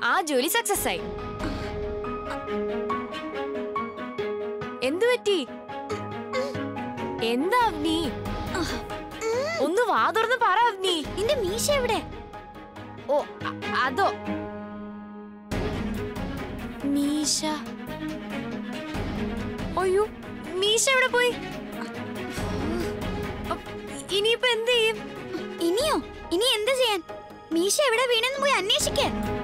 ആ ജോലി സക്സസ് ആയി എന്തു പറ്റി എന്താ അവനി ഒന്ന് വാ തുറന്ന് പറ അവനി നിന്റെ മീശ എവിടെ ഓ അ- അതോ മീശ അയ്യോ മീശ എവിടെ പോയി അ- ഇനിയിപ്പോ എന്ത് ചെയ്യും ഇനിയോ ഇനി എന്ത് ചെയ്യാൻ മീശ എവിടെ വീണെന്ന് പോയി അന്വേഷിക്കേ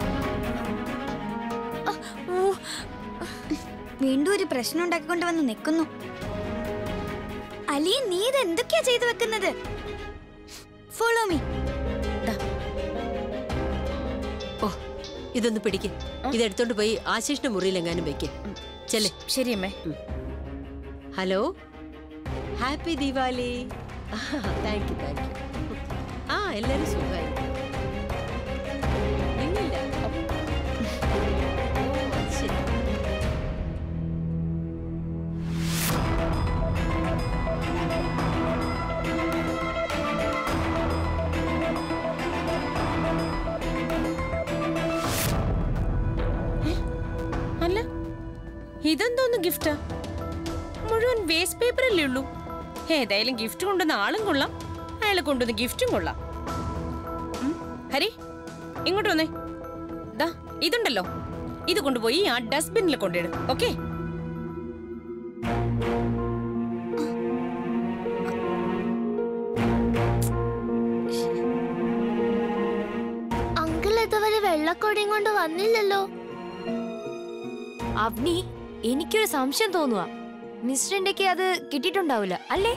ഊ, വീണ്ടും ഒരു പ്രശ്നം ഉണ്ടാക്കിക്കൊണ്ട് വന്ന് നിൽക്കുന്നു അലി നീ ഇത് എന്തൊക്കെയാ ചെയ്തു വെക്കുന്നത് ഫോളോ മീ ഓ ഇതൊന്ന് പിടിക്ക് ഇതെടുത്തോണ്ട് പോയി ആശിഷിന്റെ മുറിയിലെങ്ങാനും വെക്ക് ചെല്ലേ ശരി അമ്മേ hello happy Deepavali thank you thank you ആ എല്ലാരും സുഖമായി ഇല്ലില്ല ഓ, അത് ശരി. അല്ല ഇതെന്തോന്ന് ഗിഫ്റ്റാ മുഴുവൻ വേസ്റ്റ് പേപ്പർ അല്ലേ ഉള്ളൂ ഏതായാലും ഗിഫ്റ്റ് കൊണ്ടുവന്ന ആളും കൊള്ളാം അയാളെ കൊണ്ടുവന്ന ഗിഫ്റ്റും കൊള്ളാം ഉം, ഹരി ഇങ്ങോട്ട് വന്നേ ദാ ഇതുണ്ടല്ലോ ഇത് കൊണ്ടുപോയി ആ ഡസ്റ്റ്ബിന്നിൽ കൊണ്ടിടും ഓക്കെ അങ്കിൾ ഇതുവരെ വെള്ളക്കൊടിയും കൊണ്ട് വന്നില്ലല്ലോ അവനി എനിക്കൊരു സംശയം തോന്നുക മിസ്റ്ററിന്റെക്ക് അത് കിട്ടിയിട്ടുണ്ടാവില്ല അല്ലേ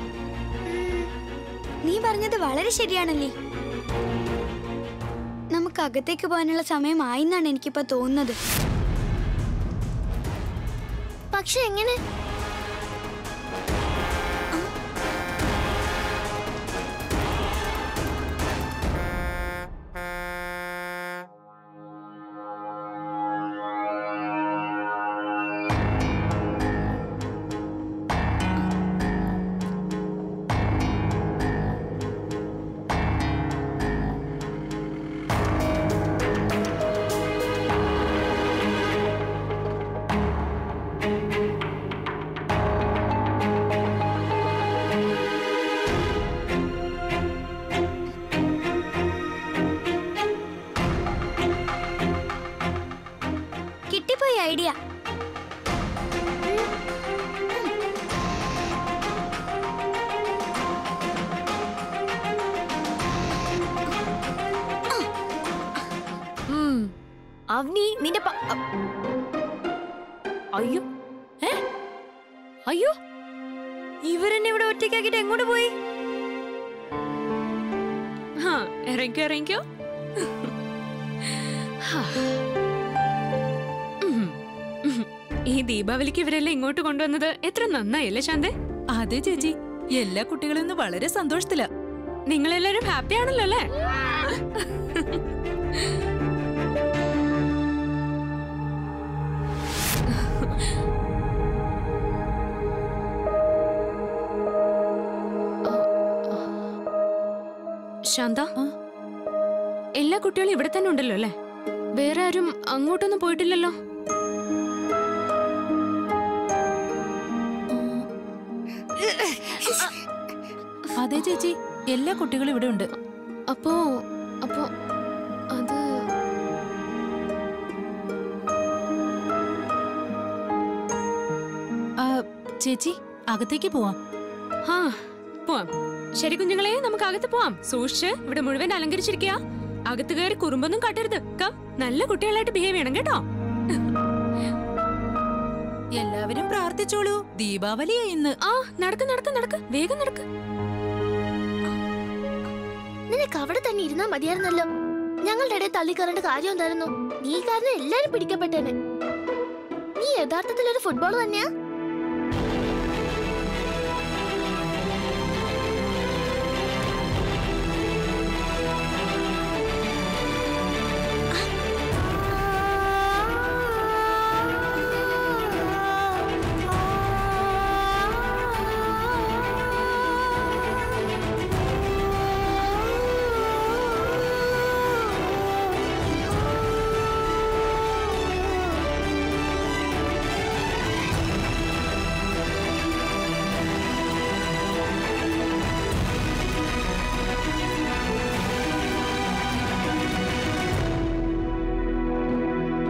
നീ പറഞ്ഞത് വളരെ ശരിയാണല്ലേ നമുക്ക് അകത്തേക്ക് പോകാനുള്ള സമയമായിന്നാണ് എനിക്കിപ്പോ തോന്നുന്നത് പക്ഷെ എങ്ങനെ കിട്ടിപ്പോയി ഐഡിയ ഉം. അവനി നിന്റെ പ- അ- അയ്യോ ഏ അയ്യോ ഇവരെന്നെ ഇവിടെ ഒറ്റയ്ക്കാക്കിട്ട് എങ്ങോട്ട് പോയി ഹാ ഇറങ്ങിക്കോ ഇറങ്ങിക്കോ ഹാ. ഉം. ഉം. ഈ ദീപാവലിക്ക് ഇവരെല്ലാം ഇങ്ങോട്ട് കൊണ്ടുവന്നത് എത്ര നന്നായല്ലേ ശാന്തേ അതെ ചേച്ചി എല്ലാ കുട്ടികളും ഇന്ന് വളരെ സന്തോഷത്തില നിങ്ങളെല്ലാരും ഹാപ്പി ആണല്ലോ അല്ലേ ശാന്ത എല്ലാ കുട്ടികളും ഇവിടെ തന്നെ ഉണ്ടല്ലോ അല്ലേ വേറെ ആരും അങ്ങോട്ടൊന്നും പോയിട്ടില്ലല്ലോ അതെ ചേച്ചി എല്ലാ കുട്ടികളും ഇവിടെ ഉണ്ട് അപ്പോ അപ്പോ അത് ആ, ചേച്ചി അകത്തേക്ക് പോവാം ആ പോവാം ശരി കുഞ്ഞുങ്ങളെ നമുക്ക് അകത്ത് പോവാം സൂക്ഷിച്ച് ഇവിടെ മുഴുവൻ അലങ്കരിച്ചിരിക്കുക അകത്ത് കയറി കുറുമ്പൊന്നും കാട്ടരുത് ക നല്ല കുട്ടികളായിട്ട് ബിഹേവ് ചെയ്യണം കേട്ടോ എല്ലാവരും പ്രാർത്ഥിച്ചോളൂ ദീപാവലിയാ ഇന്ന് ആ നടക്ക് നടക്ക് നടക്ക് വേഗം നടക്ക് നിനക്ക് അവിടെ തന്നെ ഇരുന്നാ മതിയായിരുന്നല്ലോ ഞങ്ങളുടെ ഇടയിൽ തള്ളിക്കറേണ്ട കാര്യം എന്തായിരുന്നു നീ കാരണം എല്ലാരും പിടിക്കപ്പെട്ടേനെ നീ യഥാർത്ഥത്തിൽ ഒരു ഫുട്ബോൾ തന്നെയാ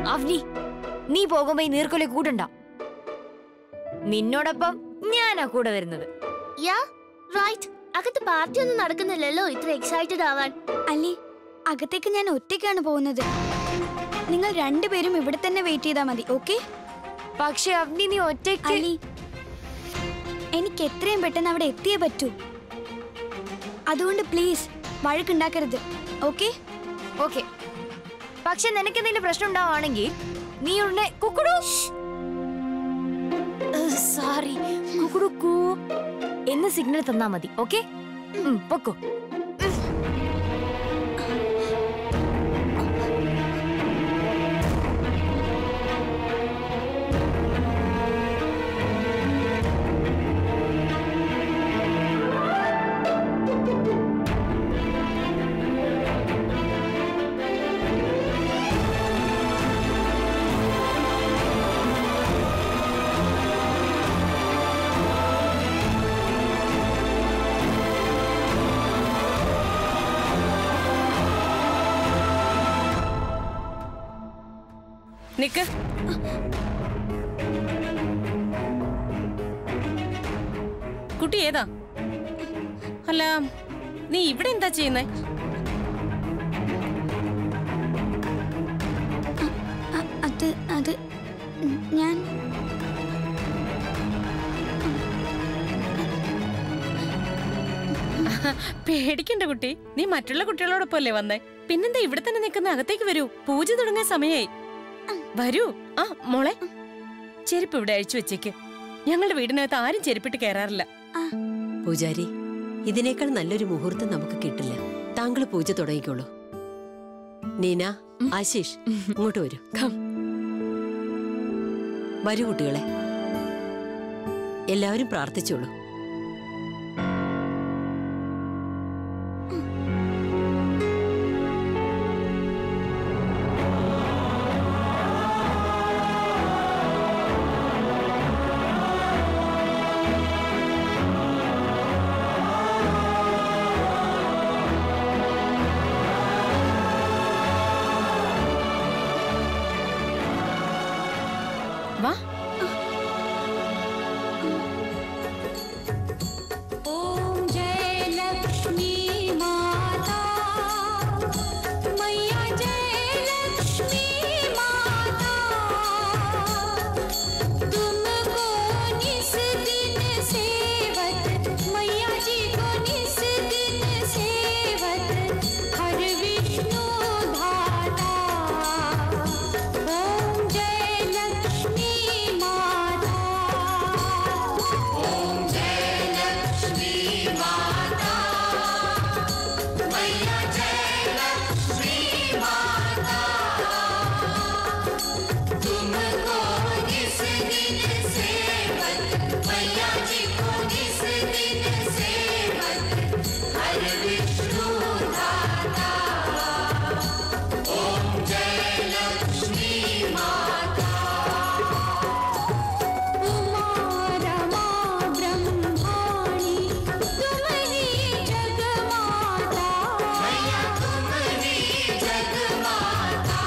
അവനി നീ പോകുമ്പോ ഈ നീർക്കൊലി കൂട്ടണ്ട നിന്നോടൊപ്പം ഞാനാ കൂടെ വരുന്നത് യാ റൈറ്റ് അകത്ത് പാർട്ടി ഒന്നും നടക്കുന്നില്ലല്ലോ ഇത്ര എക്സൈറ്റഡ് ആവാൻ അലി അകത്തേക്ക് ഞാൻ ഒറ്റയ്ക്കാണ് പോകുന്നത് നിങ്ങൾ രണ്ടുപേരും ഇവിടെ തന്നെ വെയിറ്റ് ചെയ്താൽ മതി ഓക്കെ പക്ഷെ അവനി നീ ഒറ്റയ്ക്ക് അലി എനിക്ക് എത്രയും പെട്ടെന്ന് അവിടെ എത്തിയേ പറ്റൂ അതുകൊണ്ട് പ്ലീസ് വഴക്കുണ്ടാക്കരുത് ഓക്കെ ഓക്കെ പക്ഷെ നിനക്ക് എന്തെങ്കിലും പ്രശ്നം ഉണ്ടാവുകയാണെങ്കിൽ നീ ഉടനെ കുക്കുടു സോറി കുക്കുടു കൂ എന്ന് സിഗ്നൽ തന്നാ മതി ഓക്കെ പൊക്കോ നിക്ക് കുട്ടി ഏതാ അല്ല നീ ഇവിടെ എന്താ ചെയ്യുന്നേ അ- അത് അത് ഉം, ഞാൻ പേടിക്കണ്ട കുട്ടി നീ മറ്റുള്ള കുട്ടികളോടൊപ്പം അല്ലേ വന്നേ പിന്നെന്താ ഇവിടെ തന്നെ നിൽക്കുന്ന അകത്തേക്ക് വരൂ പൂജ തുടങ്ങാൻ സമയായി വരൂ ആ മോളെ ചെരുപ്പ് ഇവിടെ അഴിച്ചു വെച്ചേക്ക് ഞങ്ങളുടെ വീടിനകത്ത് ആരും ചെരുപ്പിട്ട് കയറാറില്ല പൂജാരി ഇതിനേക്കാൾ നല്ലൊരു മുഹൂർത്തം നമുക്ക് കിട്ടില്ല താങ്കൾ പൂജ തുടങ്ങിക്കോളൂ നീന ആശീഷ് ഇങ്ങോട്ട് വരൂ വരൂ കുട്ടികളെ എല്ലാവരും പ്രാർത്ഥിച്ചോളൂ വാ ओम जय लक्ष्मी माता मैया जय लक्ष्मी माता तुमको निस दिन सेवत मैया जी को निस दिन सेवत हर विष्णु धाता ओम जय लक्ष्मी माता उमा रमा ब्रह्माणि तुम ही जगमाता मैया तुम ही जगमाता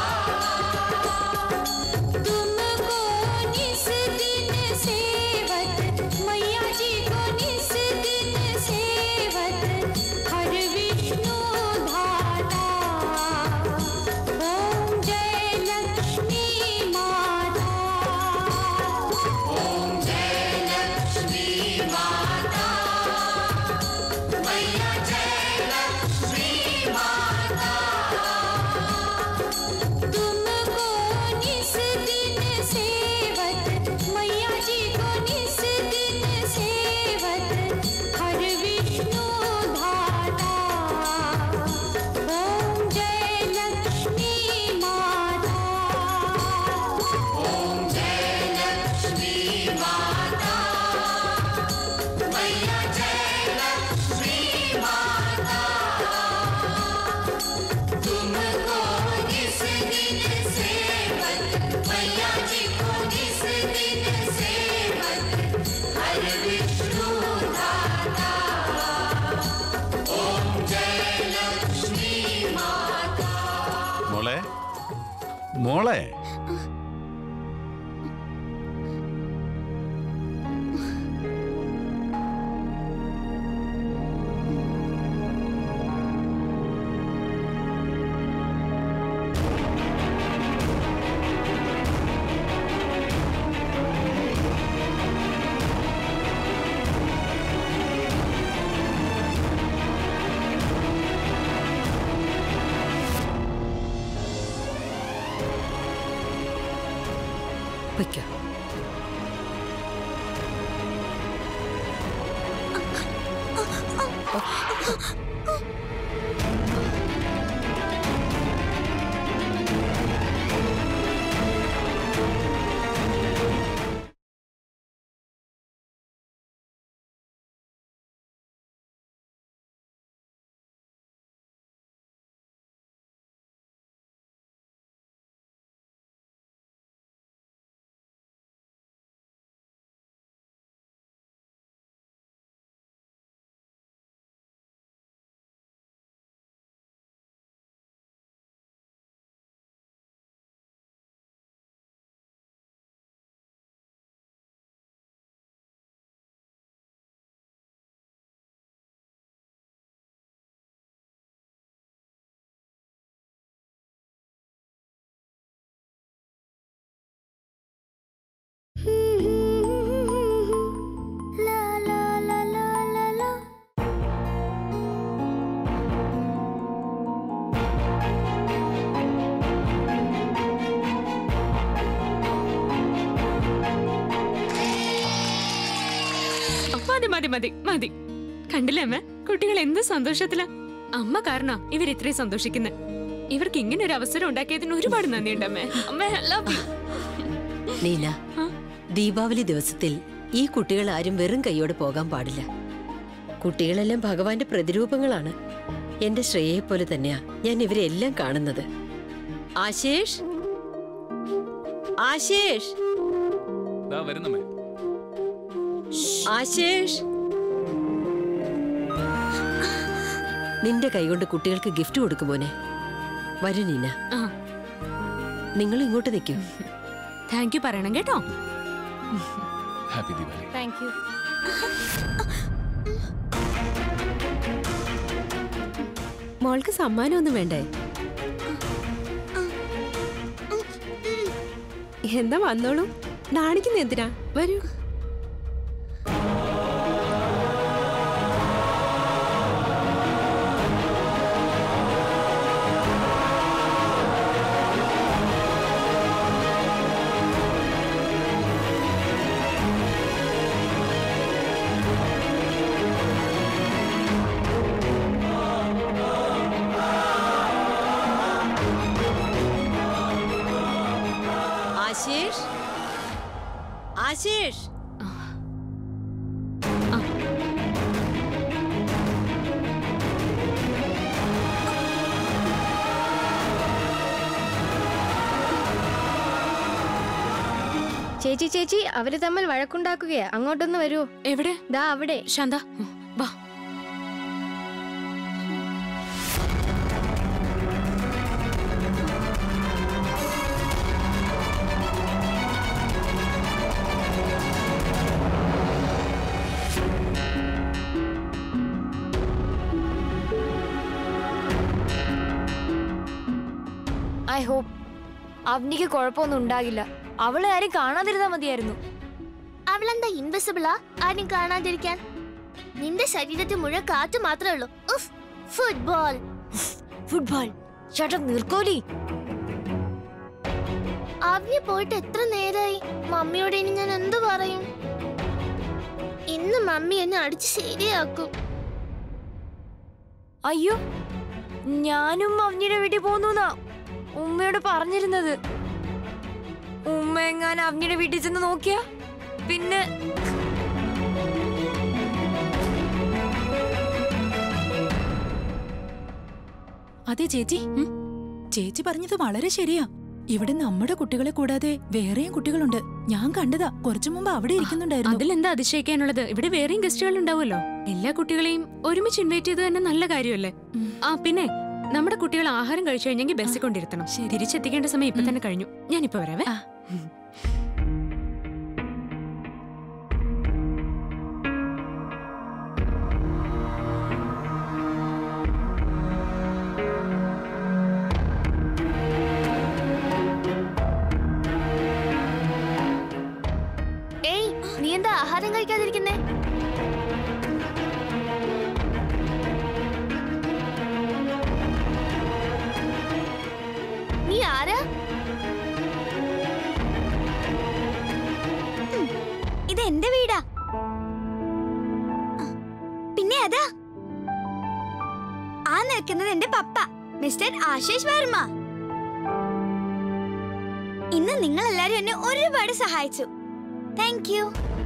तुमको निस दिन सेवत मैया जी को निस दिन सेवत हर विष्णु धाता ओम जय लक्ष्मी माता तुमको निस दिन सेवत मैया जी को निस दिन सेवत हर विष्णु धाता ओम जय लक्ष्मी माता ओम जय लक्ष्मी माता मैया जय लक्ष्मी माता तुमको निस दिन सेवत मैया जी को निस दिन सेवत हर विष्णु धाता ओम जय लक्ष्मी माता മോളെ മോളെ പൊയ്ക്കോ മതി മതി മതി മതി കണ്ടില്ലേ അമ്മ കുട്ടികൾ എന്ത് സന്തോഷത്തിലാ അമ്മ കാരണ ഇവർ ഇത്രയും സന്തോഷിക്കുന്നത് ഇവർക്ക് ഇങ്ങനെ ഒരു അവസരം ഉണ്ടാക്കിയതിന് ഒരുപാട് നന്ദിയുണ്ട് അമ്മേ അമ്മ ലവ് യു നീല ആ? ദീപാവലി ദിവസത്തിൽ ഈ കുട്ടികൾ ആരും വെറും കൈയോടെ പോകാൻ പാടില്ല കുട്ടികളെല്ലാം ഭഗവാന്റെ പ്രതിരൂപങ്ങളാണ് എന്റെ ശ്രേയയെ പോലെ തന്നെയാ ഞാൻ ഇവരെ എല്ലാം കാണുന്നത് ആശേഷ് ആശേഷ് വരുന്നമ്മേ ആശേഷ് നിന്റെ കൈകൊണ്ട് കുട്ടികൾക്ക് ഗിഫ്റ്റ് കൊടുക്കുമോനെ വരൂ നീന ആ നിങ്ങൾ ഇങ്ങോട്ട് നിൽക്കൂ താങ്ക് യു പറയണം കേട്ടോ ഹാപ്പി ദീപാവലി താങ്ക് യു മോൾക്ക് സമ്മാനമൊന്നും വേണ്ടേ എന്താ വന്നോളൂ നാണിക്കുന്ന എന്തിനാ വരൂ ആശേഷ് ആശേഷ് ചേച്ചി ചേച്ചി അവര് തമ്മിൽ വഴക്കുണ്ടാക്കുകയാ അങ്ങോട്ടൊന്ന് വരൂ എവിടെ ദാ അവിടെ ശാന്ത വാ ഐ ഹോപ്പ് അവനിക്ക് കുഴപ്പമൊന്നും ഉണ്ടാകില്ല അവളെ ആരും കാണാതിരുന്നാ മതിയായിരുന്നു അവളെന്താ ഇൻവിസിബിളാ ആരും കാണാതിരിക്കാൻ നിന്റെ ശരീരത്തിൽ മുഴുവൻ കാറ്റ് മാത്രമേ ഉള്ളൂ ഉഫ്, ഫുട്ബോൾ ഫുട്ബോൾ ചേട്ടാ നിർക്കോലി അവന് പോയിട്ട് എത്ര നേരായി മമ്മിയോട് ഇനി ഞാൻ എന്ത് പറയും ഇന്ന് മമ്മി എന്നെ അടിച്ച് ശരിയാക്കും അയ്യോ ഞാനും അവനിയുടെ വീട്ടിൽ പോന്നുന്നാ ഉമ്മയോട് പറഞ്ഞിരുന്നത് ഉമ്മ എങ്ങാനും അവനിയുടെ വീട്ടിൽ ചെന്ന് നോക്കിയാ പിന്നെ അതെ ചേച്ചി ചേച്ചി പറഞ്ഞത് വളരെ ശരിയാ ഇവിടെ നമ്മുടെ കുട്ടികളെ കൂടാതെ വേറെയും കുട്ടികളുണ്ട് ഞാൻ കണ്ടതാ കുറച്ചു മുമ്പ് അവിടെ ഇരിക്കുന്നുണ്ടായിരുന്നു അതിലെന്താ അതിശയിക്കാനുള്ളത് ഇവിടെ വേറെയും ഗസ്റ്റുകൾ ഉണ്ടാവുമല്ലോ എല്ലാ കുട്ടികളെയും ഒരുമിച്ച് ഇൻവൈറ്റ് ചെയ്ത് തന്നെ നല്ല കാര്യമല്ലേ ആ പിന്നെ നമ്മുടെ കുട്ടികൾ ആഹാരം കഴിച്ചു കഴിഞ്ഞെങ്കിൽ ബസ്സിൽ കൊണ്ടിരുത്തണം തിരിച്ചെത്തിക്കേണ്ട സമയം ഇപ്പൊ തന്നെ കഴിഞ്ഞു ഞാനിപ്പോ വരാവേ ആ. ഏയ് നീ എന്താ ആഹാരം കഴിക്കാതിരിക്കുന്നേ നീ ആരാ ഇത് എന്റെ വീടാ ആ, പിന്നെ അതാ ആ നിൽക്കുന്നത് എന്റെ പപ്പ മിസ്റ്റർ ആശിഷ് വർമ്മ ഇന്ന് നിങ്ങൾ എല്ലാരും എന്നെ ഒരുപാട് സഹായിച്ചു താങ്ക് യു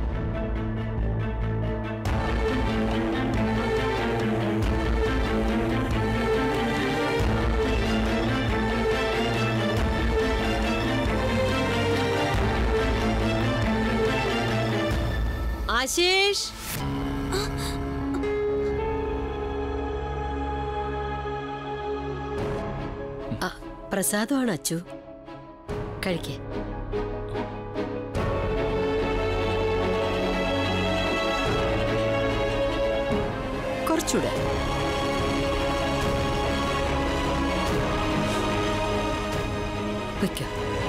ആശേഷ് ആ, പ്രസാദമാണ് അച്ചു കഴിക്കേ കുറച്ചൂടെ വയ്ക്കോ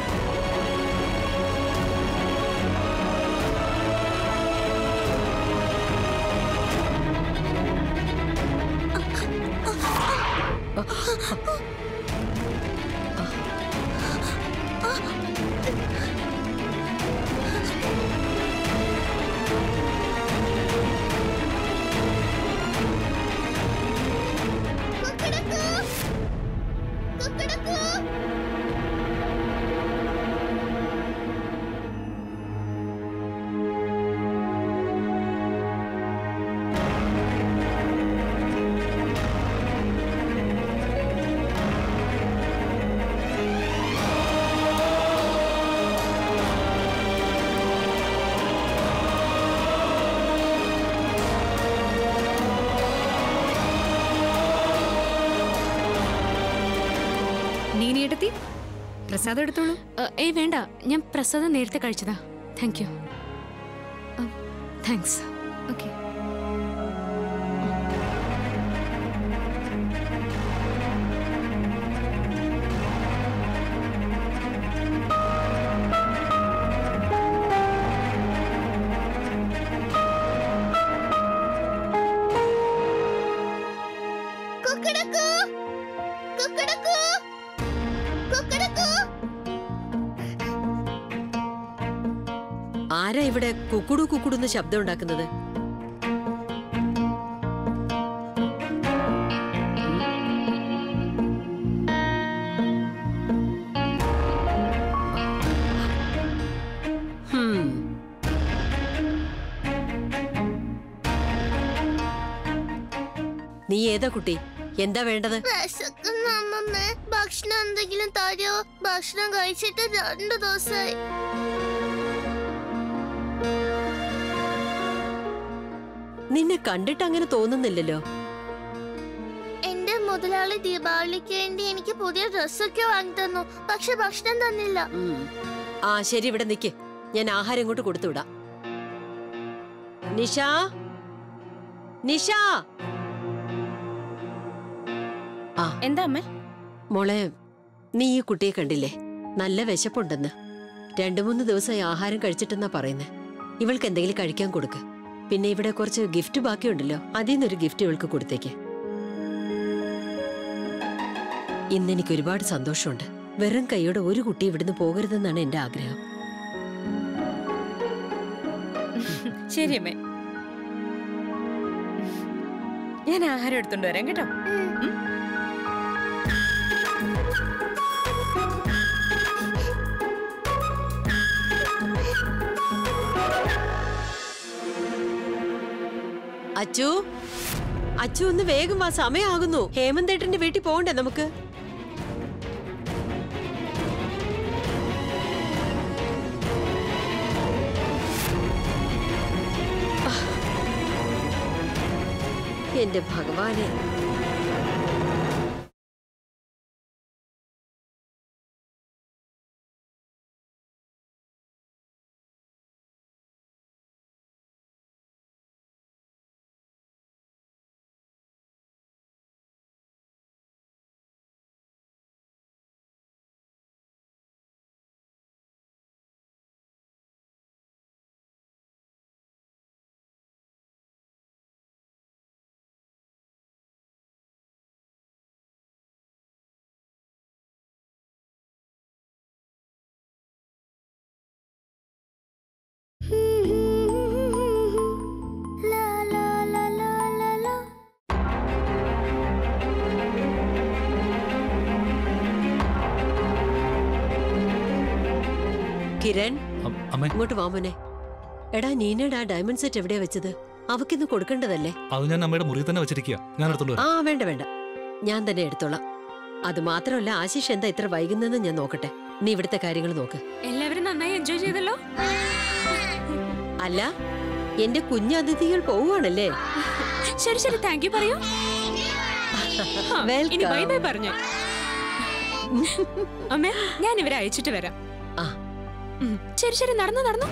നീനിയെടുത്തി പ്രസാദം എടുത്തോളൂ ഏയ് വേണ്ട ഞാൻ പ്രസാദം നേരത്തെ കഴിച്ചതാ താങ്ക് യു താങ്ക്സ് ഓക്കെ കുക്കിടക്കു കുക്കിടക്കു കുക്കിടക്കു ആരാ ഇവിടെ കുക്കുടു കുക്കുടുന്ന് ശബ്ദം ഉണ്ടാക്കുന്നത് ഹും. നീ ഏതാ കുട്ടി എന്താ വേണ്ടത് വിശക്കുന്ന അമ്മമ്മേ ഭക്ഷണം എന്തെങ്കിലും തരോ ഭക്ഷണം കഴിച്ചിട്ട് രണ്ടു ദിവസമായി നിന്നെ കണ്ടിട്ട് അങ്ങനെ തോന്നുന്നില്ലല്ലോ എന്റെ മുതലാളി ദീപാവലിക്ക് വേണ്ടി എനിക്ക് പുതിയ ഡ്രസ്സൊക്കെ വാങ്ങി തന്നു പക്ഷെ ഭക്ഷണം തന്നില്ല ഉം. ആ ശരി ഇവിടെ നിക്ക് ഞാൻ ആഹാരം ഇങ്ങോട്ട് കൊടുത്തു വിടാം നിഷ നിഷ എന്താ അമ്മേ മോളെ നീ ഈ കുട്ടിയെ കണ്ടില്ലേ നല്ല വിശപ്പുണ്ടെന്ന് രണ്ടു മൂന്ന് ദിവസമായി ആഹാരം കഴിച്ചിട്ടെന്നാ പറയുന്നേ ഇവൾക്ക് എന്തെങ്കിലും കഴിക്കാൻ കൊടുക്ക് പിന്നെ ഇവിടെ കുറച്ച് ഗിഫ്റ്റ് ബാക്കിയുണ്ടല്ലോ അതിൽ നിന്നൊരു ഗിഫ്റ്റ് ഇവൾക്ക് കൊടുത്തേക്ക് ഇന്ന് എനിക്ക് ഒരുപാട് സന്തോഷമുണ്ട് വെറും കൈയോടെ ഒരു കുട്ടി ഇവിടുന്ന് പോകരുതെന്നാണ് എന്റെ ആഗ്രഹം ശരി അമ്മേ ഞാൻ ആഹാരം എടുത്തോണ്ട് വരാം കേട്ടോ ഉം. അച്ചു അച്ചു ഒന്ന് വേഗം വാ സമയമാകുന്നു ഹേമന്തേട്ടന്റെ വീട്ടിൽ പോകണ്ടേ നമുക്ക് എന്റെ ഭഗവാനെ കിരൺ അം- അമ്മേ ഇങ്ങോട്ട് വാ മോനെ എടാ നീനയുടെ ആ ഡയമണ്ട് സെറ്റ് എവിടെയാ വെച്ചത് അവക്കിന്ന് കൊടുക്കേണ്ടതല്ലേ അത് ഞാൻ അമ്മയുടെ മുറിയിൽ തന്നെ വെച്ചിരിക്കുക ഞാൻ എടുത്തോളൂ ആ വേണ്ട വേണ്ട ഞാൻ തന്നെ എടുത്തോളാം അത് മാത്രമല്ല ആശിഷ് എന്താ ഇത്ര വൈകുന്നെന്ന് ഞാൻ നോക്കട്ടെ നീ ഇവിടുത്തെ കാര്യങ്ങൾ നോക്ക് എല്ലാവരും നന്നായി എൻജോയ് ചെയ്തല്ലോ അല്ല എന്റെ കുഞ്ഞതിഥികൾ പോവുകയാണല്ലേ ശരി ശരി താങ്ക് യു പറയൂ ആ, ഇനി ബൈ ബൈ പറഞ്ഞു അമ്മേ ഞാൻ ഇവരെ അയച്ചിട്ട് വരാം ആ. ഉം, ശരി ശരി നടന്നു നടന്നു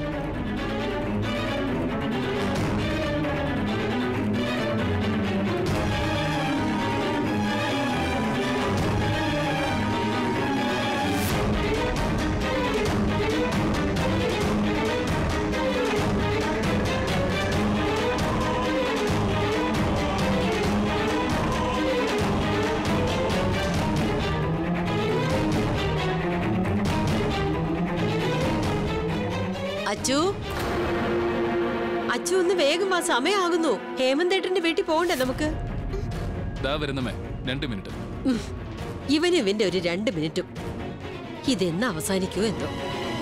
അച്ചു അച്ചു ഒന്ന് വേഗം വാ സമയമാകുന്നു ഹേമന്തേട്ടന്റെ വീട്ടിൽ പോകണ്ടേ നമുക്ക് ദാ വരുന്നമ്മേ രണ്ട് മിനിറ്റ് ഉം. ഇവന് ഇവന്റെ ഒരു രണ്ട് മിനിറ്റും ഇതെന്ന് അവസാനിക്കൂ എന്തോ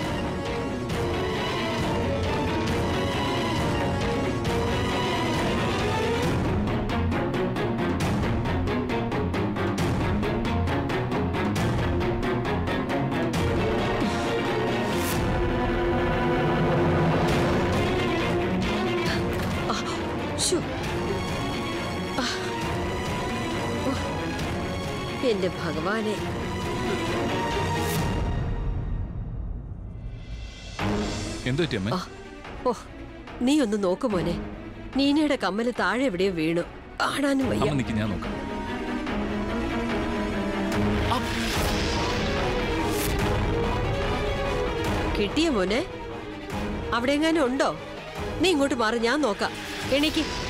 ആ, ശ്ശോ. ആ. ഓ. എന്റെ ഭഗവാനെ എന്തു പറ്റി അമ്മേ ആ, ഓ നീ ഒന്ന് നോക്കു മോനെ നീനയുടെ കമ്മല് താഴെ എവിടെയോ വീണു കാണാനും വയ്യ അമ്മ നിക്ക് ഞാൻ നോക്കാം കിട്ടിയ മോനെ അവിടെ എങ്ങാനും ഉണ്ടോ നീ ഇങ്ങോട്ട് മാറി ഞാൻ നോക്കാം എണീക്ക്